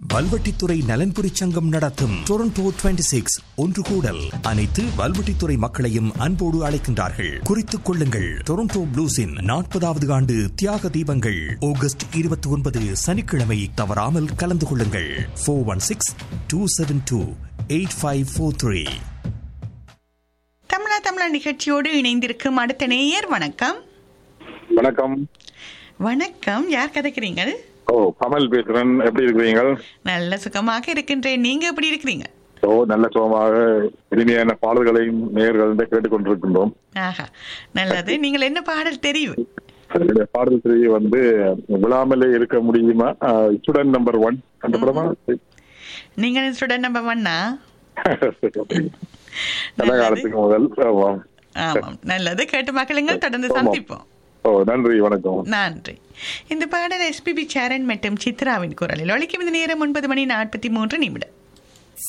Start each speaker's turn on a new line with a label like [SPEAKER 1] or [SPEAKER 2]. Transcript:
[SPEAKER 1] வல்வெட்டித்துறை நலன்புரி சங்கம் நடத்தும் டொரண்டோ 26 சிக்ஸ் ஒன்று கூடல் அனைத்து வல்வெட்டித்துறை மக்களையும் அன்போடு அழைக்கின்றார்கள் குறித்துக் கொள்ளுங்கள் டொரண்டோ ப்ளூஸின் நாற்பதாவது ஆண்டு தியாக தீபங்கள் ஆகஸ்ட் இருபத்தி ஒன்பது சனிக்கிழமை தவறாமல் கலந்து கொள்ளுங்கள் four one six two seven two eight five four three
[SPEAKER 2] Tamizha Tamizha நிகழ்ச்சியோடு இணைந்திருக்கும் அடுத்த நேயர் வணக்கம்
[SPEAKER 3] வணக்கம்
[SPEAKER 2] வணக்கம் யார் கதைக்கிறீங்க
[SPEAKER 3] ஓ கமல் பேசுறேன் எப்படி இருக்கிறீங்க
[SPEAKER 2] நல்ல சுகமாக இருக்கின்றேன் நீங்க எப்படி இருக்கிறீங்க
[SPEAKER 3] ஓ நல்ல சுகமாக இனிமையான பாடல்களையும் நேர்கள் கேட்டுக்கொண்டிருக்கின்றோம்
[SPEAKER 2] ஆஹா நல்லது நீங்கள் என்ன பாடல் தெரியும்
[SPEAKER 3] என்னுடைய பாடல் திரை வந்து விழாமலே இருக்க முடியுமா ஸ்டூடெண்ட் நம்பர் ஒன் அந்த படமா
[SPEAKER 2] நீங்கள் ஸ்டூடெண்ட் நம்பர் ஒன்னா
[SPEAKER 3] நல்ல காலத்துக்கு முதல் ஆமாம்.
[SPEAKER 2] ஆமாம் நல்லது கேட்டு மக்களுங்கள் தொடர்ந்து
[SPEAKER 3] ஆமாம்.
[SPEAKER 2] சந்திப்போம்
[SPEAKER 3] ஓ நன்றி வணக்கம்
[SPEAKER 2] நன்றி இந்த பாடல் எஸ்பிபி சேரன் மற்றும் சித்ராவின் குரலில் ஒழிக்கும் இந்த நேரம் ஒன்பது மணி நாற்பத்தி மூன்று நிமிடம்